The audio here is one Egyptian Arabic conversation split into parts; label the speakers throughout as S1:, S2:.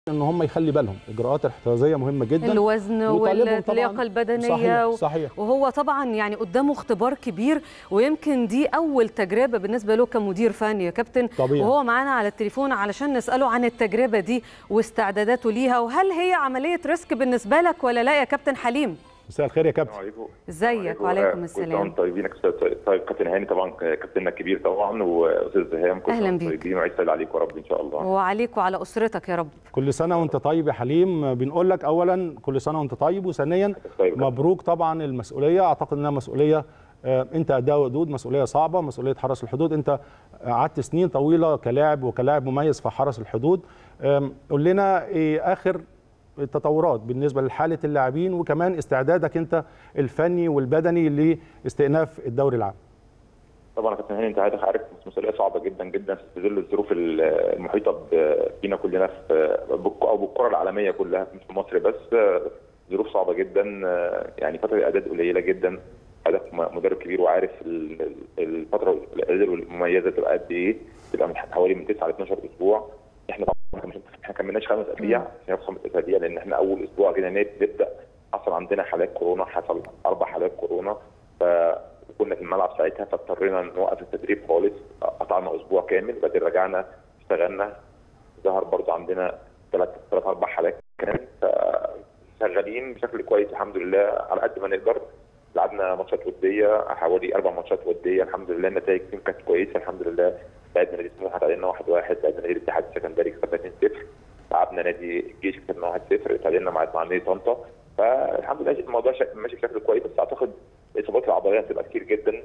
S1: ان هم يخلي بالهم اجراءات الاحترازيه مهمه جدا
S2: الوزن
S1: وطالبهم طبعاً-
S2: واللياقه البدنيه
S1: صحيح
S2: و-
S1: صحيح
S2: وهو طبعا يعني قدامه اختبار كبير ويمكن دي اول تجربه بالنسبه له كمدير فني يا كابتن
S1: طبيعي.
S2: وهو معانا على التليفون علشان نساله عن التجربه دي واستعداداته ليها وهل هي عمليه ريسك بالنسبه لك ولا لا يا كابتن حليم
S1: مساء الخير يا كابتن
S3: عليكم
S2: ازيك وعليكم
S3: كل سنة
S2: السلام
S3: وانتم طيبين يا كابتن- طيب كابتن هاني طبعا كابتننا الكبير طبعا واستاذ هيام كل سنة
S2: أهلاً
S3: وانتم
S2: بيك.
S3: طيبين وعيد سعيد عليكم يا رب ان شاء الله
S2: وعليك وعلى اسرتك يا رب
S1: كل سنه وانت طيب يا حليم بنقول لك اولا كل سنه وانت طيب وثانيا
S3: طيب كابتن.
S1: مبروك طبعا المسؤوليه اعتقد انها مسؤوليه آه، انت اداء ودود مسؤوليه صعبه مسؤوليه حرس الحدود انت قعدت سنين طويله كلاعب وكلاعب مميز في حرس الحدود آم، قول لنا ايه اخر التطورات بالنسبه لحاله اللاعبين وكمان استعدادك انت الفني والبدني لاستئناف الدوري العام
S3: طبعا يا كابتن هاني انت عارف عارف مسؤوليه صعبه جدا جدا في ظل الظروف المحيطه ب- بينا كلنا في بالك- او بالكره العالميه كلها مش في مصر بس ظروف صعبه جدا يعني فتره اعداد قليله جدا هدف م- مدرب كبير وعارف ال- ال- الفتره الاعداد المميزه تبقى قد ايه تبقى من حوالي من 9 ل 12 اسبوع احنا طبعا مش- احنا كملناش خمس اسابيع عشان خمس اسابيع لان احنا اول اسبوع جينا نبدا حصل عندنا حالات كورونا حصل اربع حالات كورونا ف كنا في الملعب ساعتها فاضطرينا نوقف التدريب خالص قطعنا اسبوع كامل بعدين رجعنا اشتغلنا ظهر برضه عندنا ثلاث ثلاث اربع حالات كمان فشغالين بشكل كويس الحمد لله على قد ما نقدر لعبنا ماتشات وديه حوالي اربع ماتشات وديه الحمد لله النتائج فيهم كانت كويسه الحمد لله لعبنا نادي سموحه تعادلنا 1 1 لعبنا نادي الاتحاد السكندري كسبنا 2 0 لعبنا نادي الجيش كسبنا 1 0 تعادلنا مع مع نادي طنطا فالحمد لله الموضوع شا- ماشي بشكل كويس بس اعتقد الاصابات العضليه هتبقى كتير جدا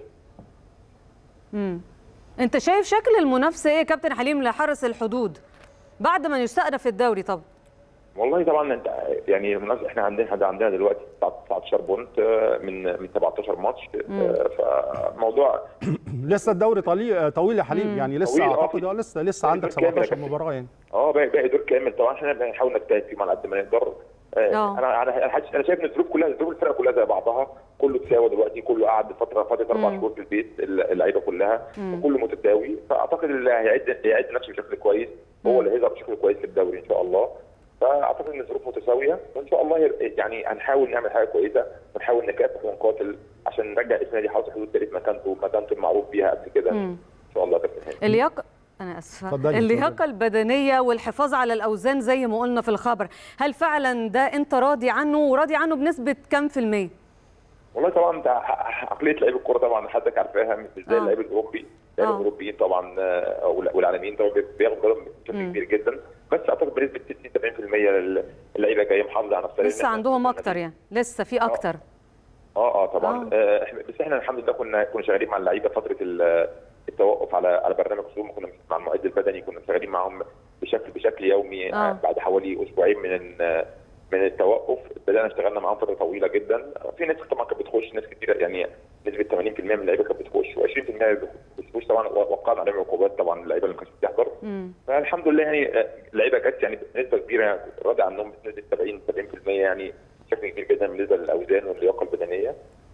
S2: مم. انت شايف شكل المنافسه ايه يا كابتن حليم لحرس الحدود بعد ما يستأنف الدوري طبعا
S3: والله طبعا انت يعني المنافسه احنا عندنا احنا عندنا دلوقتي 19 بونت آه، من من 17 ماتش آه، فموضوع
S1: لسه الدوري طويل طويل يا حليم يعني لسه
S3: طويل، اه،
S1: اعتقد
S3: في-
S1: اه لسه لسه
S3: في
S1: عندك
S3: دور كامل يا
S1: 17
S3: كابتن.
S1: مباراه يعني
S3: اه باقي باقي دور كامل طبعا احنا بنحاول نجتهد فيهم على قد ما نقدر آه،
S2: اه.
S3: انا انا انا حاسس- انا شايف ان الظروف كلها ظروف الفرقه كلها زي بعضها كله تساوى دلوقتي كله قعد فتره فتره اربع شهور في البيت اللعيبه كلها كله متساوي فاعتقد اللي هيعد هيعد نفسه بشكل كويس هو اللي هيظهر بشكل كويس في الدوري ان شاء الله فاعتقد ان الظروف متساويه وان شاء الله هي- يعني هنحاول نعمل حاجه كويسه ونحاول نكافح ونقاتل عشان نرجع اسم نادي حرس الحدود تاني في مكانته مكانته المعروف بيها قبل كده ان شاء الله يا كابتن هاني.
S2: اللياقه انا اسفه
S1: اتفضلي،
S2: اللياقه
S1: اتفضلي.
S2: البدنيه والحفاظ على الاوزان زي ما قلنا في الخبر هل فعلا ده انت راضي عنه وراضي عنه بنسبه كام في الميه
S3: والله طبعا انت ع- عقليه لعيب الكوره طبعا حضرتك عارفاها مش زي
S2: آه.
S3: اللعيب الاوروبي اللعيب
S2: آه.
S3: الاوروبيين طبعا آه، وال- والعالميين طبعا بياخدوا بالهم بشكل كبير جدا بس اعتقد بنسبه 60 70% اللعيبه جايه محافظه على نفسها
S2: لسه
S3: لأن
S2: عندهم
S3: إحنا-
S2: اكتر يعني لسه في اكتر
S3: اه اه طبعا
S2: آه.
S3: آه. احنا بس احنا الحمد لله كنا كنا شغالين مع اللعيبه فتره ال- التوقف على على برنامج زوم كنا مع المعد البدني كنا شغالين معاهم بشكل بشكل يومي
S2: آه.
S3: آه. بعد حوالي اسبوعين من ال- من التوقف بدانا اشتغلنا معاهم فتره طويله جدا في ناس طبعا كانت بتخش ناس كتير يعني نسبه 80% من اللعيبه كانت بتخش و20% ما بتخش طبعا وقعنا عليهم عقوبات طبعا اللعيبه اللي ما كانتش بتحضر
S2: مم.
S3: فالحمد لله يعني آه، اللعيبه جت يعني بنسبه كبيره راضي عنهم بنسبه 70 70% يعني بشكل كبير جدا بالنسبه للاوزان واللياقه البدنيه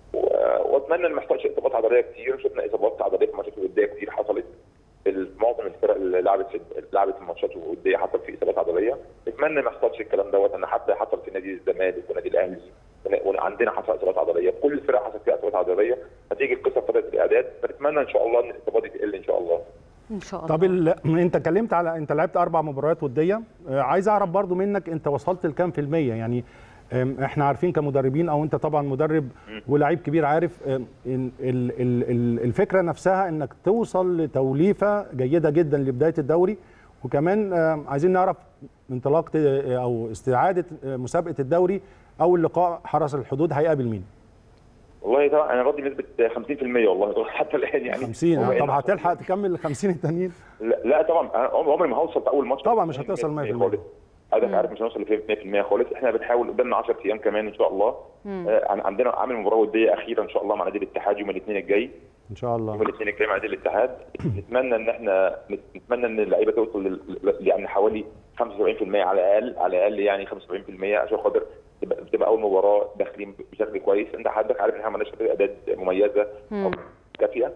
S3: و- واتمنى ان ما يحصلش اصابات عضليه كتير شفنا اصابات عضليه في ماتشات وديه كتير حصلت في معظم الفرق اللي لعبت في لعبت الماتشات الوديه حصل في اصابات عضليه اتمنى ما يحصلش الكلام دوت ان حتى حصل في نادي الزمالك ونادي الاهلي ون- وعندنا حصل اصابات عضليه في كل الفرق حصل فيها اصابات عضليه هتيجي القصه في فتره الاعداد فنتمنى ان شاء الله ان الاصابات دي تقل ان شاء الله
S2: ان شاء الله
S1: طب ال... انت اتكلمت على انت لعبت اربع مباريات وديه آه، عايز اعرف برضو منك انت وصلت لكام في الميه يعني آم، احنا عارفين كمدربين او انت طبعا مدرب ولاعيب كبير عارف آم، ال... ال... ال... ال- الفكره نفسها انك توصل لتوليفه جيده جدا لبدايه الدوري وكمان آم، عايزين نعرف انطلاق آه، او استعاده آه، مسابقه الدوري او اللقاء حرس الحدود هيقابل مين
S3: والله طبعا انا راضي بنسبه 50% والله حتى الان يعني
S1: 50
S3: هو
S1: طب
S3: إن-
S1: هتلحق تكمل ال 50 التانيين
S3: لا, لا طبعا أنا عمري ما هوصل في اول ماتش
S1: طبعا مش هتوصل 100%
S3: خالص حضرتك عارف مش هنوصل ل 100% خالص احنا بنحاول قدامنا 10 ايام كمان ان شاء الله آه عن- عندنا عامل مباراه وديه اخيره ان شاء الله مع نادي الاتحاد يوم الاثنين الجاي
S1: ان شاء الله
S3: يوم الاثنين الجاي مع نادي الاتحاد نتمنى ان احنا نتمنى ان اللعيبه توصل لل... يعني حوالي 75% على الاقل على الاقل يعني 75% عشان خاطر تبقى بتبقى اول مباراه داخلين بشكل كويس انت حضرتك عارف ان احنا ما عندناش اعداد مميزه او كافيه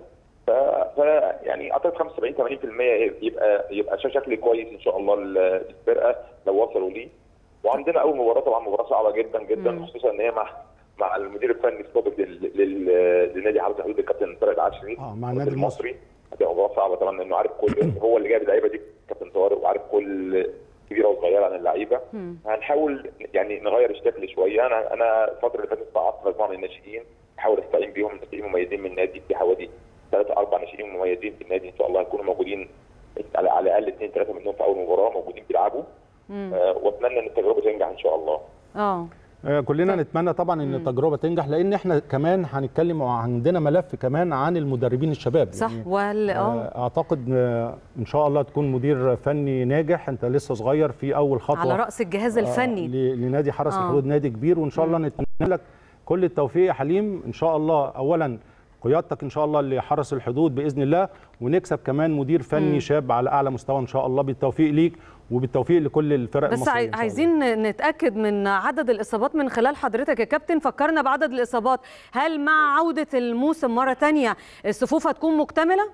S3: ف... ف يعني اعتقد 75 80% يبقى يبقى شكل كويس ان شاء الله للفرقه لو وصلوا ليه وعندنا اول مباراه طبعا مباراه صعبه جدا جدا
S2: مم.
S3: خصوصا ان هي مع مع المدير الفني السابق لل- لل- للنادي حرس الحدود الكابتن طارق العشري
S1: آه، مع النادي المصري.
S3: هتبقى مباراه صعبه طبعا لانه عارف كل هو اللي جايب اللعيبه دي كابتن طارق وعارف كل كبيره وصغيره عن اللعيبه
S2: مم.
S3: هنحاول يعني نغير الشكل شويه انا انا الفتره اللي فاتت بعت مجموعه من الناشئين احاول استعين بيهم ناشئين مميزين من النادي في حوالي ثلاثة أربع ناشئين مميزين في النادي إن شاء الله هيكونوا موجودين على على الأقل اثنين ثلاثة منهم في أول مباراة موجودين بيلعبوا
S2: مم.
S3: آه وأتمنى إن التجربة تنجح إن شاء الله.
S2: اه
S1: آه، كلنا نتمنى طبعا ان التجربه تنجح لان احنا كمان هنتكلم وعندنا ملف كمان عن المدربين الشباب
S2: صح
S1: يعني
S2: وهل اه
S1: آه، اعتقد آه، ان شاء الله تكون مدير فني ناجح انت لسه صغير في اول خطوه
S2: على راس الجهاز
S1: آه،
S2: الفني
S1: ل- لنادي حرس
S2: آه.
S1: الحدود نادي كبير وان شاء الله نتمنى لك كل التوفيق يا حليم ان شاء الله اولا قيادتك ان شاء الله لحرس الحدود باذن الله ونكسب كمان مدير فني شاب على اعلى مستوى ان شاء الله بالتوفيق ليك وبالتوفيق لكل الفرق
S2: بس
S1: المصريه
S2: عاي-
S1: إن شاء الله.
S2: عايزين نتاكد من عدد الاصابات من خلال حضرتك يا كابتن فكرنا بعدد الاصابات هل مع عوده الموسم مره تانية الصفوف هتكون مكتمله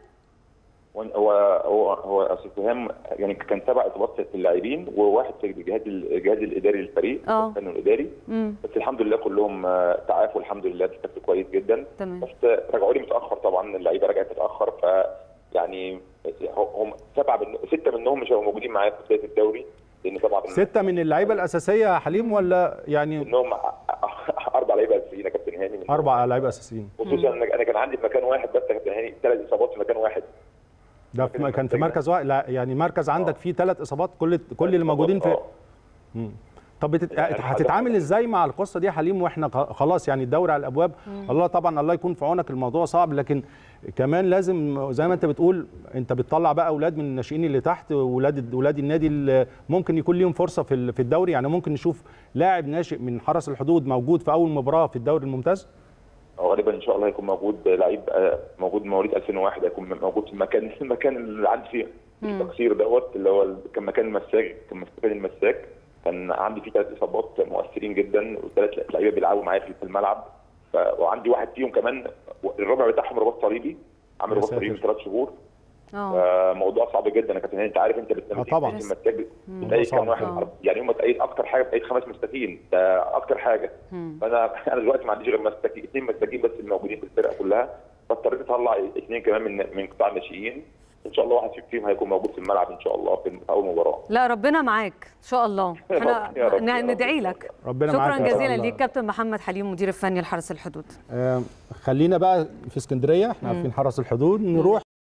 S3: هو هو هو أستاذ فهام يعني كان سبع إصابات في اللاعبين وواحد في الجهاز الجهاز الإداري للفريق
S2: آه.
S3: الفني الإداري
S2: امم
S3: بس الحمد لله كلهم آه، تعافوا الحمد لله بشكل كويس جدا
S2: تمام
S3: بس رجعوا لي متاخر طبعا اللعيبه رجعت متاخر ف يعني هم سبعه من سته منهم مش هيبقوا موجودين معايا في بدايه الدوري لان طبعا
S1: ستة من اللعيبة الأساسية يا حليم ولا يعني
S3: منهم اربع لعيبه اساسيين يا كابتن هاني منهم.
S1: أربع لعيبة أساسيين
S3: خصوصا ان انا كان عندي في مكان واحد بس يا كابتن هاني ثلاث اصابات في مكان واحد
S1: ده في كان في مركز واحد لا يعني مركز عندك فيه ثلاث إصابات كل كل اللي موجودين في
S3: آه.
S1: طب بتت...
S3: يعني
S1: هتتعامل ازاي مع القصه دي يا حليم واحنا خ- خلاص يعني الدوري على الابواب الله طبعا الله يكون في عونك الموضوع صعب لكن كمان لازم زي ما انت بتقول انت بتطلع بقى اولاد من الناشئين اللي تحت واولاد اولاد النادي اللي ممكن يكون ليهم فرصه في ال- في الدوري يعني ممكن نشوف لاعب ناشئ من حرس الحدود موجود في اول مباراه في الدوري الممتاز
S3: غالبا ان شاء الله هيكون موجود لعيب آه، موجود مواليد 2001 هيكون موجود في المكان في المكان اللي عندي فيه التقصير دوت اللي هو كان مكان المساك كان مكان المساك كان عندي فيه ثلاث اصابات مؤثرين جدا وثلاث لعيبه بيلعبوا معايا في الملعب ف... وعندي واحد فيهم كمان الرابع بتاعهم رباط صليبي عامل
S1: يا
S3: رباط
S1: ساتر.
S3: صليبي من ثلاث شهور
S2: اه
S3: موضوع صعب جدا يا كابتن هاني انت عارف انت
S1: آه
S3: لما
S1: طبعا.
S3: تيجي في المساك
S1: موضوع
S3: بتلاقي
S1: صعب.
S3: كام واحد
S2: آه.
S3: يعني هم تلاقي اكتر حاجه بتلاقي خمس مساكين ده اكتر حاجه
S2: مم.
S3: فانا انا دلوقتي ما عنديش غير مساكين اثنين مساكين بس اللي موجودين في الفرقه كلها فاضطريت اطلع اثنين كمان من من قطاع الناشئين ان شاء الله واحد فيهم هيكون موجود في الملعب ان شاء الله في اول مباراه
S2: لا ربنا معاك ان شاء الله
S3: يا رب،
S2: احنا
S3: يا رب،
S2: ن-
S3: يا رب.
S2: ندعي لك
S1: ربنا معاك
S2: شكرا
S1: يا رب.
S2: جزيلا ليك كابتن محمد حليم مدير الفني لحرس الحدود
S1: آه، خلينا بقى في اسكندريه احنا عارفين حرس الحدود نروح